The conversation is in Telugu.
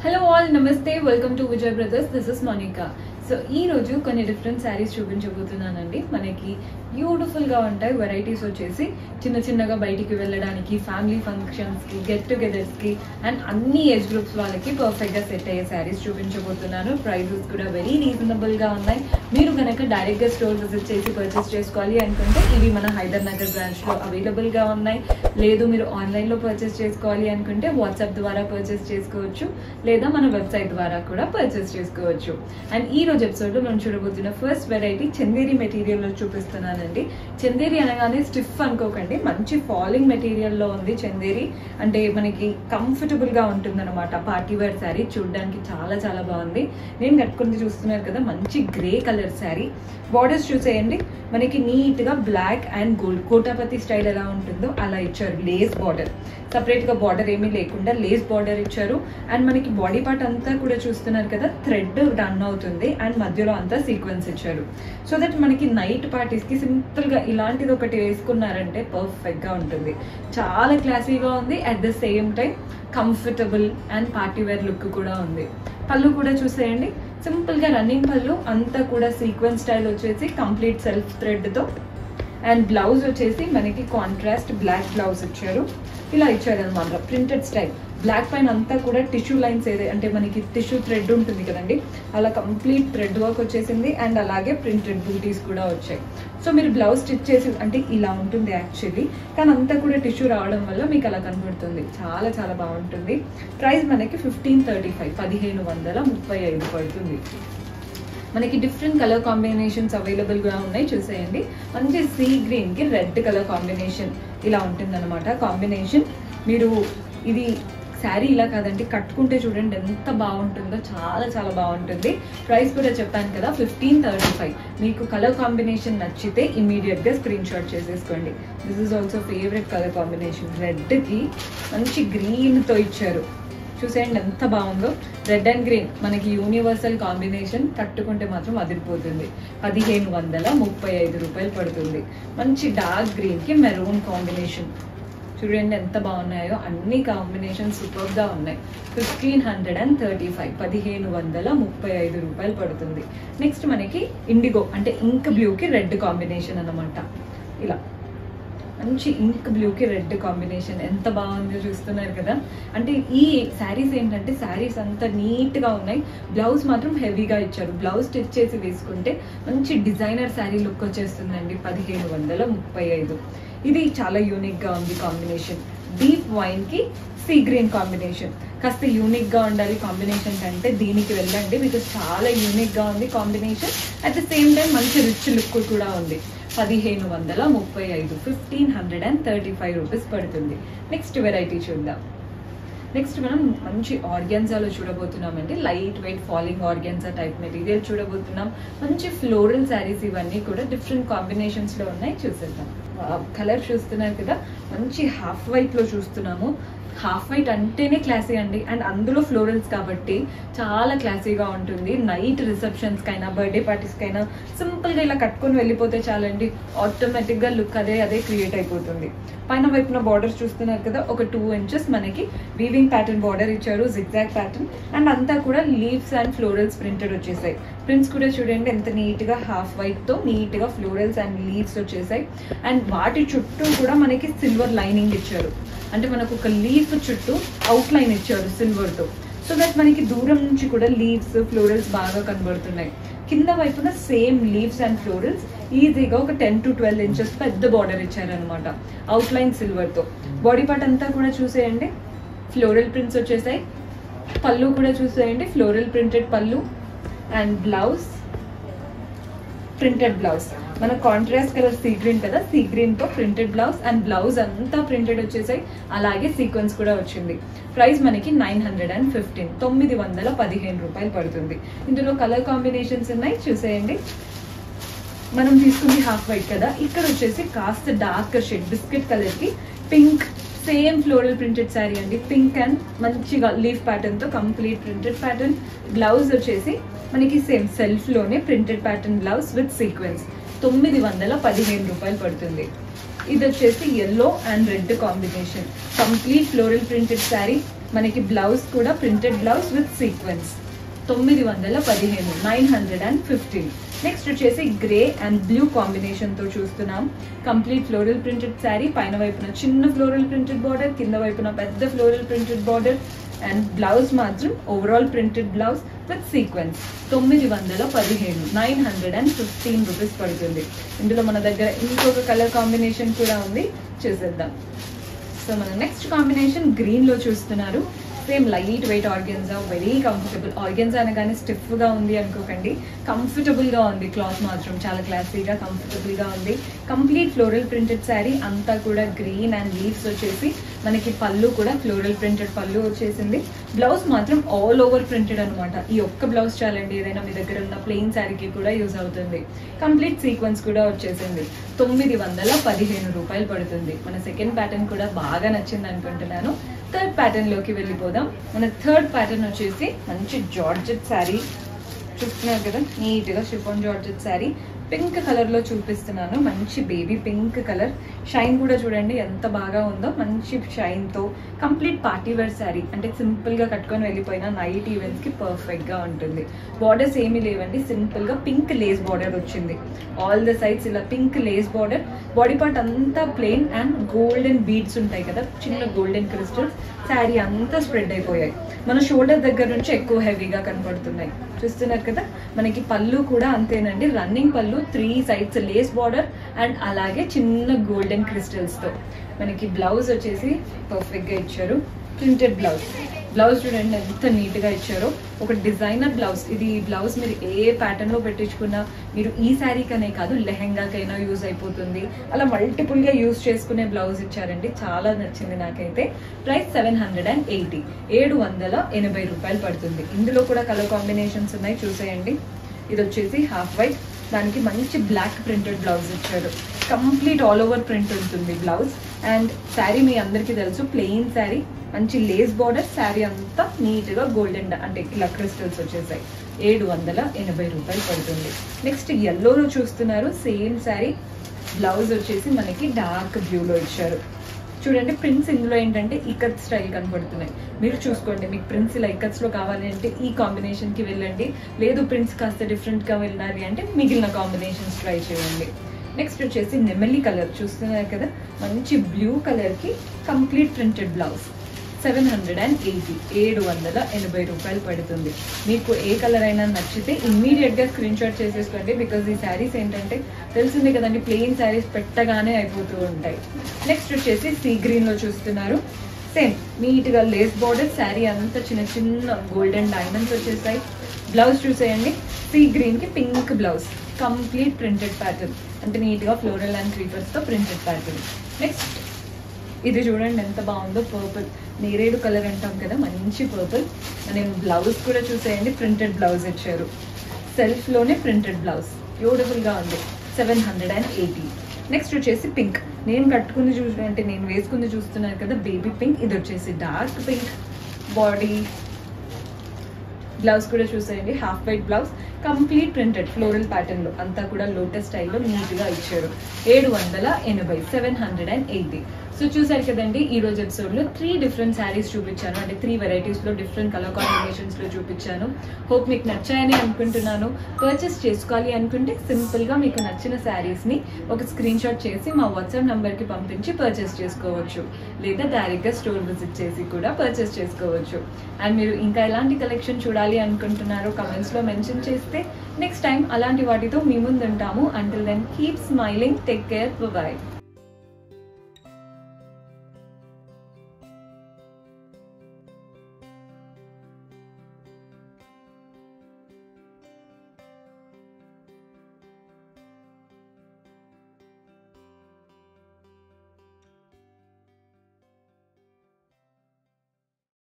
హలో ఆల్ నమస్తే welcome to Vijay brothers this is Monika so ఈ రోజు కొన్ని డిఫరెంట్ శారీస్ చూపించబోతున్నానండి మనకి బ్యూటిఫుల్ గా ఉంటాయి వెరైటీస్ వచ్చేసి చిన్న చిన్నగా బయటికి వెళ్ళడానికి ఫ్యామిలీ ఫంక్షన్స్ కి గెట్ టుగెదర్స్ కి అండ్ అన్ని ఏజ్ గ్రూప్స్ వాళ్ళకి పర్ఫెక్ట్ గా సెట్ అయ్యే శారీస్ చూపించబోతున్నాను ప్రైజెస్ కూడా వెరీ రీజనబుల్ గా ఉన్నాయి మీరు కనుక డైరెక్ట్ గా స్టోర్ విజిట్ చేసి పర్చేస్ చేసుకోవాలి అనుకుంటే ఇవి మన హైదర్ నగర్ బ్రాంచ్ లో అవైలబుల్ గా ఉన్నాయి లేదు మీరు ఆన్లైన్ లో పర్చేస్ చేసుకోవాలి అనుకుంటే వాట్సాప్ ద్వారా పర్చేస్ చేసుకోవచ్చు లేదా మన వెబ్సైట్ ద్వారా కూడా పర్చేస్ చేసుకోవచ్చు అండ్ ఈ రోజు ఎపిసోడ్ లో మనం చూడబోతున్న ఫస్ట్ వెరైటీ చందేరి మెటీరియల్ లో చూపిస్తున్నానండి చందేరి అనగానే స్టిఫ్ అనుకోకండి మంచి ఫాలింగ్ మెటీరియల్ లో ఉంది చందేరి అంటే మనకి కంఫర్టబుల్ గా ఉంటుంది అనమాట పార్టీ వేర్ శారీ చూడడానికి చాలా చాలా బాగుంది నేను కట్టుకుంది చూస్తున్నారు కదా మంచి గ్రే కలర్ శారీ బార్డర్స్ చూసేయండి మనకి నీట్ గా బ్లాక్ అండ్ గోల్డ్ కోటాపతి స్టైల్ ఎలా ఉంటుందో అలా ఇచ్చారు లేస్ బార్డర్ సపరేట్ గా బార్డర్ ఏమీ లేకుండా లేస్ బార్డర్ ఇచ్చారు అండ్ మనకి బాడీ పార్ట్ అంతా కూడా చూస్తున్నారు కదా థ్రెడ్ రన్ అవుతుంది అండ్ మధ్యలో అంతా సీక్వెన్స్ ఇచ్చారు సో దట్ మనకి నైట్ పార్టీస్ కి సింపుల్ గా ఇలాంటిది ఒకటి వేసుకున్నారంటే పర్ఫెక్ట్ గా ఉంటుంది చాలా క్లాసీగా ఉంది at the same time comfortable and party wear look కూడా ఉంది పళ్ళు కూడా చూసేయండి సింపుల్ గా రన్నింగ్ పళ్ళు అంతా కూడా సీక్వెన్స్ స్టైల్ వచ్చేసి కంప్లీట్ సెల్ఫ్ థ్రెడ్ తో అండ్ బ్లౌజ్ వచ్చేసి మనకి కాంట్రాస్ట్ బ్లాక్ బ్లౌజ్ ఇచ్చారు ఇలా ఇచ్చారు అనమాట ప్రింటెడ్ స్టైల్ బ్లాక్ పైన అంతా కూడా టిష్యూ లైన్స్ ఏదే అంటే మనకి టిష్యూ థ్రెడ్ ఉంటుంది కదండి అలా కంప్లీట్ థ్రెడ్ వర్క్ వచ్చేసింది అండ్ అలాగే ప్రింటెడ్ బూటీస్ కూడా వచ్చాయి సో మీరు బ్లౌజ్ స్టిచ్ చేసి అంటే ఇలా ఉంటుంది యాక్చువల్లీ కానీ అంతా కూడా టిష్యూ రావడం వల్ల మీకు అలా కనబడుతుంది చాలా చాలా బాగుంటుంది ప్రైస్ మనకి ఫిఫ్టీన్ థర్టీ ఫైవ్ పదిహేను వందల ముప్పై ఐదు పడుతుంది మనకి డిఫరెంట్ కలర్ కాంబినేషన్స్ అవైలబుల్గా ఉన్నాయి చూసేయండి మంచి సీ గ్రీన్కి రెడ్ కలర్ కాంబినేషన్ ఇలా ఉంటుందన్నమాట కాంబినేషన్ మీరు ఇది శారీ ఇలా కాదండి కట్టుకుంటే చూడండి ఎంత బాగుంటుందో చాలా చాలా బాగుంటుంది ప్రైస్ కూడా చెప్పాను కదా ఫిఫ్టీన్ థర్టీ ఫైవ్ మీకు కలర్ కాంబినేషన్ నచ్చితే ఇమీడియట్గా స్క్రీన్ షాట్ చేసేసుకోండి this is also favourite colour combination రెడ్కి మంచి గ్రీన్తో ఇచ్చారు చూసేయండి ఎంత బాగుందో రెడ్ అండ్ గ్రీన్ మనకి యూనివర్సల్ కాంబినేషన్ కట్టుకుంటే మాత్రం అదిరిపోతుంది పదిహేను వందల ముప్పై ఐదు రూపాయలు పడుతుంది మంచి డార్క్ గ్రీన్కి మెరూన్ కాంబినేషన్ చూడండి ఎంత బాగున్నాయో అన్ని కాంబినేషన్ సూపర్గా ఉన్నాయి fifteen hundred and thirty five పదిహేను వందల ముప్పై ఐదు రూపాయలు పడుతుంది నెక్స్ట్ మనకి ఇండిగో అంటే ఇంక్ బ్లూకి రెడ్ కాంబినేషన్ అనమాట ఇలా మంచి ఇంక్ బ్లూకి రెడ్ కాంబినేషన్ ఎంత బాగుందో చూస్తున్నారు కదా అంటే ఈ శారీస్ ఏంటంటే శారీస్ అంతా నీట్గా ఉన్నాయి బ్లౌజ్ మాత్రం హెవీగా ఇచ్చారు బ్లౌజ్ స్టిచ్ చేసి వేసుకుంటే మంచి డిజైనర్ శారీ లుక్ వచ్చేస్తుందండి పదిహేను వందల ముప్పై ఐదు ఇది చాలా యూనిక్గా ఉంది కాంబినేషన్ డీప్ వైన్కి సీ గ్రీన్ కాంబినేషన్ కాస్త యూనిక్గా ఉండాలి కాంబినేషన్ కంటే దీనికి వెళ్ళండి బికాస్ చాలా యూనిక్గా ఉంది combination at the same time మంచి రిచ్ లుక్ కూడా ఉంది పదిహేను వందల ముప్పై ఐదు fifteen hundred and thirty five rupees పడుతుంది నెక్స్ట్ వెరైటీ చూద్దాం నెక్స్ట్ మనం మంచి ఆర్గాన్జాలో చూడబోతున్నామండి light weight falling organza type material చూడబోతున్నాం మంచి ఫ్లోరల్ శారీస్ ఇవన్నీ కూడా డిఫరెంట్ కాంబినేషన్స్లో ఉన్నాయి చూసేద్దాం కలర్ చూస్తున్నారు కదా మంచి హాఫ్ వైట్లో చూస్తున్నాము హాఫ్ వైట్ అంటేనే క్లాసీ అండి అండ్ అందులో ఫ్లోరల్స్ కాబట్టి చాలా క్లాసీగా ఉంటుంది నైట్ రిసెప్షన్స్కైనా బర్త్డే పార్టీస్కైనా సింపుల్గా ఇలా కట్టుకొని వెళ్ళిపోతే చాలండి ఆటోమేటిక్గా లుక్ అదే అదే క్రియేట్ అయిపోతుంది పైన వైపున బార్డర్స్ చూస్తున్నారు కదా ఒక టూ ఇంచెస్ మనకి వీవింగ్ ప్యాటర్న్ బార్డర్ ఇచ్చారు జిగ్జాగ్ ప్యాటర్న్ అండ్ అంతా కూడా లీవ్స్ అండ్ ఫ్లోరల్స్ ప్రింటెడ్ వచ్చేసాయి ప్రింట్స్ కూడా చూడండి ఎంత నీట్గా హాఫ్ వైట్తో నీట్గా ఫ్లోరల్స్ అండ్ లీవ్స్ వచ్చేసాయి అండ్ వాటి చుట్టూ కూడా మనకి సిల్వర్ లైనింగ్ ఇచ్చారు అంటే మనకు ఒక లీఫ్ చుట్టూ అవుట్ లైన్ ఇచ్చారు సిల్వర్తో సో దట్ మనకి దూరం నుంచి కూడా లీవ్స్ ఫ్లోరల్స్ బాగా కనబడుతున్నాయి కింద వైపున సేమ్ లీవ్స్ అండ్ ఫ్లోరల్స్ ఈజీగా ఒక టెన్ టు ట్వెల్వ్ ఇంచెస్ పెద్ద బార్డర్ ఇచ్చారనమాట అవుట్ లైన్ సిల్వర్తో బాడీ పార్ట్ అంతా కూడా చూసేయండి ఫ్లోరల్ ప్రింట్స్ వచ్చేసాయి పళ్ళు కూడా చూసేయండి ఫ్లోరల్ ప్రింటెడ్ పళ్ళు అండ్ బ్లౌజ్ ప్రింటెడ్ బ్లౌజ్ మన కాంట్రాస్ట్ కలర్ సీ గ్రీన్ కదా సీ గ్రీన్ తో ప్రింటెడ్ బ్లౌజ్ అండ్ బ్లౌజ్ అంతా ప్రింటెడ్ వచ్చేసాయి అలాగే సీక్వెన్స్ కూడా వచ్చింది ప్రైస్ మనకి నైన్ హండ్రెడ్ అండ్ ఫిఫ్టీన్ తొమ్మిది వందల పదిహేను రూపాయలు పడుతుంది ఇందులో కలర్ కాంబినేషన్స్ ఉన్నాయి చూసేయండి మనం తీసుకుంది హాఫ్ వైట్ కదా ఇక్కడ వచ్చేసి కాస్త డార్క్ షేడ్ బిస్కెట్ కలర్ కి pink same floral printed sari అండి పింక్ అండ్ మంచిగా లీఫ్ ప్యాటర్న్ తో కంప్లీట్ ప్రింటెడ్ ప్యాటర్న్ బ్లౌజ్ వచ్చేసి మనకి సేమ్ సెల్ఫ్ లోనే printed pattern blouse with sequence తొమ్మిది వందల పదిహేను రూపాయలు పడుతుంది ఇది వచ్చేసి yellow and red combination complete floral printed sari మనకి బ్లౌజ్ కూడా ప్రింటెడ్ బ్లౌజ్ విత్ సీక్వెన్స్ తొమ్మిది వందల పదిహేను nine hundred and fifteen next వచ్చేసి గ్రే అండ్ బ్లూ కాంబినేషన్ తో చూస్తున్నాం కంప్లీట్ ఫ్లోరల్ ప్రింటెడ్ శారీ పైన వైపున చిన్న ఫ్లోరల్ ప్రింటెడ్ బార్డర్ కింద వైపున పెద్ద floral printed border and blouse మాత్రం overall printed blouse with sequence తొమ్మిది వందల పదిహేను nine hundred and fifteen rupees పడుతుంది ఇందులో మన దగ్గర ఇంకొక కలర్ కాంబినేషన్ కూడా ఉంది చూసేద్దాం సో మన నెక్స్ట్ కాంబినేషన్ గ్రీన్ లో చూస్తున్నారు same light weight organza very comfortable organza అనగానే స్టిఫ్ గా ఉంది అనుకోకండి కంఫర్టబుల్ గా ఉంది క్లాత్ మాత్రం చాలా క్లాసీగా కంఫర్టబుల్ గా ఉంది కంప్లీట్ ఫ్లోరల్ ప్రింటెడ్ శారీ అంతా కూడా గ్రీన్ అండ్ లీవ్స్ వచ్చేసి మనకి పళ్ళు కూడా ఫ్లోరల్ ప్రింటెడ్ పళ్ళు వచ్చేసింది బ్లౌజ్ మాత్రం ఆల్ ఓవర్ ప్రింటెడ్ అనమాట ఈ ఒక్క బ్లౌజ్ చాలండి ఏదైనా మీ దగ్గర ఉన్న ప్లెయిన్ శారీకి కూడా యూజ్ అవుతుంది కంప్లీట్ సీక్వెన్స్ కూడా వచ్చేసింది తొమ్మిది వందల పదిహేను రూపాయలు పడుతుంది మన సెకండ్ ప్యాటర్న్ కూడా బాగా నచ్చింది అనుకుంటున్నాను థర్డ్ ప్యాటర్న్ లోకి వెళ్ళిపోదాం మన థర్డ్ ప్యాటర్న్ వచ్చేసి మంచి జార్జెట్ శారీ చూస్తున్నారు కదా నీట్ గా chiffon georgette sari pink colour లో చూపిస్తున్నాను మంచి బేబీ పింక్ కలర్ షైన్ కూడా చూడండి ఎంత బాగా ఉందో మంచి షైన్ తో కంప్లీట్ పార్టీ వేర్ శారీ అంటే సింపుల్ గా కట్టుకొని వెళ్ళిపోయిన నైట్ ఈవెంట్స్ కి పర్ఫెక్ట్ గా ఉంటుంది బార్డర్స్ ఏమీ లేవండి సింపుల్ గా పింక్ లేస్ బార్డర్ వచ్చింది ఆల్ ద సైడ్స్ ఇలా pink lace border body part అంతా ప్లెయిన్ అండ్ గోల్డెన్ బీడ్స్ ఉంటాయి కదా చిన్న గోల్డెన్ క్రిస్టల్స్ శారీ అంతా స్ప్రెడ్ అయిపోయాయి మన షోల్డర్ దగ్గర నుంచి ఎక్కువ హెవీగా కనపడుతున్నాయి చూస్తున్నారు కదా మనకి పళ్ళు కూడా అంతేనండి రన్నింగ్ పళ్ళు three sides lace border and అలాగే చిన్న గోల్డెన్ క్రిస్టల్స్ తో మనకి బ్లౌజ్ వచ్చేసి పర్ఫెక్ట్ గా ఇచ్చారు ప్రింటెడ్ బ్లౌజ్ బ్లౌజ్ చూడండి ఎంత నీట్ గా ఇచ్చారో ఒక డిజైనర్ బ్లౌజ్ ఇది బ్లౌజ్ మీరు ఏ ప్యాటర్న్ లో పెట్టించుకున్నా మీరు ఈ శారీకనే కాదు లెహెంగాకైనా యూజ్ అయిపోతుంది అలా మల్టిపుల్ గా యూజ్ చేసుకునే బ్లౌజ్ ఇచ్చారండి చాలా నచ్చింది నాకైతే price seven hundred and eighty ఏడు వందల ఎనభై రూపాయలు పడుతుంది ఇందులో కూడా కలర్ కాంబినేషన్స్ ఉన్నాయి చూసేయండి ఇది వచ్చేసి హాఫ్ వైట్ దానికి మంచి బ్లాక్ ప్రింటెడ్ బ్లౌజ్ ఇచ్చారు కంప్లీట్ ఆల్ ఓవర్ ప్రింట్ ఉంటుంది బ్లౌజ్ అండ్ శారీ మీ అందరికీ తెలుసు ప్లెయిన్ శారీ మంచి లేస్ బార్డర్ శారీ అంతా నీట్ గా గోల్డెన్ అంటే ఇలా క్రిస్టల్స్ వచ్చేసాయి ఏడు వందల ఎనభై రూపాయలు పడుతుంది నెక్స్ట్ ఎల్లోలో చూస్తున్నారు సేమ్ శారీ బ్లౌజ్ వచ్చేసి మనకి డార్క్ బ్లూలో ఇచ్చారు చూడండి ప్రింట్స్ ఇందులో ఏంటంటే ఇకత్ స్టైల్ కనపడుతున్నాయి మీరు చూసుకోండి మీకు ప్రింట్స్ ఇలా ఇకత్స్ లో కావాలి అంటే ఈ కాంబినేషన్ కి వెళ్ళండి లేదు ప్రింట్స్ కాస్త డిఫరెంట్ గా వెళ్ళాలి అంటే మిగిలిన కాంబినేషన్స్ ట్రై చేయండి నెక్స్ట్ వచ్చేసి నెమలి కలర్ చూస్తున్నారు కదా మంచి బ్లూ కలర్ కి complete printed blouse seven hundred and eighty ఏడు వందల ఎనభై రూపాయలు పడుతుంది మీకు ఏ కలర్ అయినా నచ్చితే ఇమ్మీడియట్ గా స్క్రీన్ షాట్ చేసేసుకోండి బికాజ్ ఈ శారీస్ ఏంటంటే తెలిసిందే కదండి ప్లెయిన్ శారీస్ పెట్టగానే అయిపోతూ ఉంటాయి నెక్స్ట్ వచ్చేసి సీ గ్రీన్ లో చూస్తున్నారు సేమ్ నీట్ గా లేస్ బార్డర్ శారీ అంతా చిన్న చిన్న గోల్డెన్ డైమండ్స్ వచ్చేసాయి బ్లౌజ్ చూసేయండి సీ గ్రీన్ కి pink blouse complete printed pattern అంటే నీట్ గా ఫ్లోరల్ అండ్ క్రీపర్స్ తో ప్రింటెడ్ ప్యాటర్న్ నెక్స్ట్ ఇది చూడండి ఎంత బాగుందో పర్పుల్ నేరేడు కలర్ అంటాం కదా మంచి పర్పుల్ నేను బ్లౌజ్ కూడా చూసేయండి ప్రింటెడ్ బ్లౌజ్ ఇచ్చారు సెల్ఫ్ లోనే ప్రింటెడ్ బ్లౌజ్ బ్యూటిఫుల్ గా ఉంది seven hundred and eighty next వచ్చేసి పింక్ నేను కట్టుకుంది చూ అంటే నేను వేసుకుంది చూస్తున్నాను కదా బేబీ పింక్ ఇది వచ్చేసి డార్క్ పింక్ బాడీ బ్లౌజ్ కూడా చూసేయండి half white blouse complete printed floral pattern లో అంతా కూడా లోటస్ స్టైల్లో నీట్ గా ఇచ్చారు ఏడు వందల ఎనభై seven hundred and eighty so చూసారు కదండి ఈ రోజు ఎపిసోడ్ లో త్రీ డిఫరెంట్ శారీస్ చూపించాను అంటే త్రీ వెరైటీస్ లో డిఫరెంట్ కలర్ కాంబినేషన్స్ లో చూపించాను హోప్ మీకు నచ్చాయని అనుకుంటున్నాను పర్చేస్ చేసుకోవాలి అనుకుంటే సింపుల్ గా మీకు నచ్చిన శారీస్ ని ఒక స్క్రీన్ షాట్ చేసి మా వాట్సాప్ నంబర్ కి పంపించి పర్చేస్ చేసుకోవచ్చు లేదా డైరెక్ట్ గా స్టోర్ విజిట్ చేసి కూడా పర్చేస్ చేసుకోవచ్చు అండ్ మీరు ఇంకా ఎలాంటి కలెక్షన్ చూడాలి అనుకుంటున్నారో కమెంట్స్ లో మెన్షన్ చేస్తే నెక్స్ట్ టైం అలాంటి వాటితో మీ ముందు ఉంటాము until then keep smiling take care bye